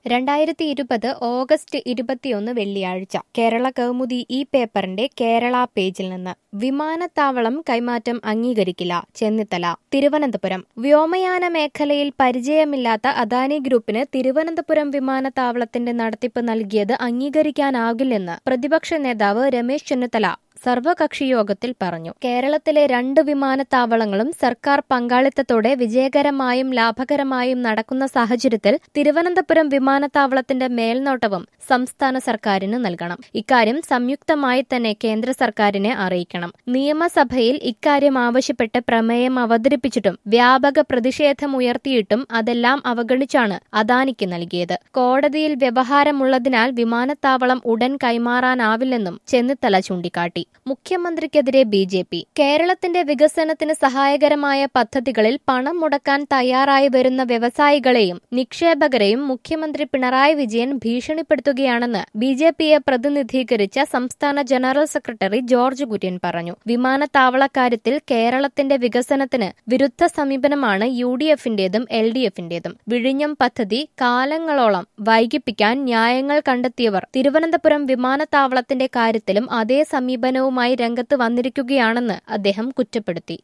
രണ്ടായിരത്തി ഇരുപത് ഓഗസ്റ്റ് ഇരുപത്തിയൊന്ന് വെള്ളിയാഴ്ച കേരള കൗമുദി ഈ പേപ്പറിന്റെ കേരള പേജിൽ നിന്ന് വിമാനത്താവളം കൈമാറ്റം അംഗീകരിക്കില്ല ചെന്നിത്തല തിരുവനന്തപുരം വ്യോമയാന മേഖലയിൽ പരിചയമില്ലാത്ത അദാനി ഗ്രൂപ്പിന് തിരുവനന്തപുരം വിമാനത്താവളത്തിന്റെ നടത്തിപ്പ് നൽകിയത് അംഗീകരിക്കാനാകില്ലെന്ന് പ്രതിപക്ഷ നേതാവ് രമേശ് ചെന്നിത്തല സർവകക്ഷി യോഗത്തിൽ പറഞ്ഞു കേരളത്തിലെ രണ്ട് വിമാനത്താവളങ്ങളും സർക്കാർ പങ്കാളിത്തത്തോടെ വിജയകരമായും ലാഭകരമായും നടക്കുന്ന സാഹചര്യത്തിൽ തിരുവനന്തപുരം വിമാനത്താവളത്തിന്റെ മേൽനോട്ടവും സംസ്ഥാന സർക്കാരിന് നൽകണം ഇക്കാര്യം സംയുക്തമായി തന്നെ കേന്ദ്ര സർക്കാരിനെ അറിയിക്കണം നിയമസഭയിൽ ഇക്കാര്യം ആവശ്യപ്പെട്ട് പ്രമേയം അവതരിപ്പിച്ചിട്ടും വ്യാപക പ്രതിഷേധമുയർത്തിയിട്ടും അതെല്ലാം അവഗണിച്ചാണ് അദാനിക്ക് നൽകിയത് കോടതിയിൽ വ്യവഹാരമുള്ളതിനാൽ വിമാനത്താവളം ഉടൻ കൈമാറാനാവില്ലെന്നും ചെന്നിത്തല ചൂണ്ടിക്കാട്ടി മുഖ്യമന്ത്രിക്കെതിരെ ബി ജെ പി കേരളത്തിന്റെ വികസനത്തിന് സഹായകരമായ പദ്ധതികളിൽ പണം മുടക്കാൻ തയ്യാറായി വരുന്ന വ്യവസായികളെയും നിക്ഷേപകരെയും മുഖ്യമന്ത്രി പിണറായി വിജയൻ ഭീഷണിപ്പെടുത്തുകയാണെന്ന് ബി ജെ പിയെ പ്രതിനിധീകരിച്ച സംസ്ഥാന ജനറൽ സെക്രട്ടറി ജോർജ് കുര്യൻ പറഞ്ഞു വിമാനത്താവളക്കാര്യത്തിൽ കേരളത്തിന്റെ വികസനത്തിന് വിരുദ്ധ സമീപനമാണ് യു ഡി എഫിന്റേതും എൽ ഡി എഫിന്റേതും വിഴിഞ്ഞം പദ്ധതി കാലങ്ങളോളം വൈകിപ്പിക്കാൻ ന്യായങ്ങൾ കണ്ടെത്തിയവർ തിരുവനന്തപുരം വിമാനത്താവളത്തിന്റെ കാര്യത്തിലും അതേ സമീപനവുമായി രംഗത്ത് വന്നിരിക്കുകയാണെന്ന് അദ്ദേഹം കുറ്റപ്പെടുത്തി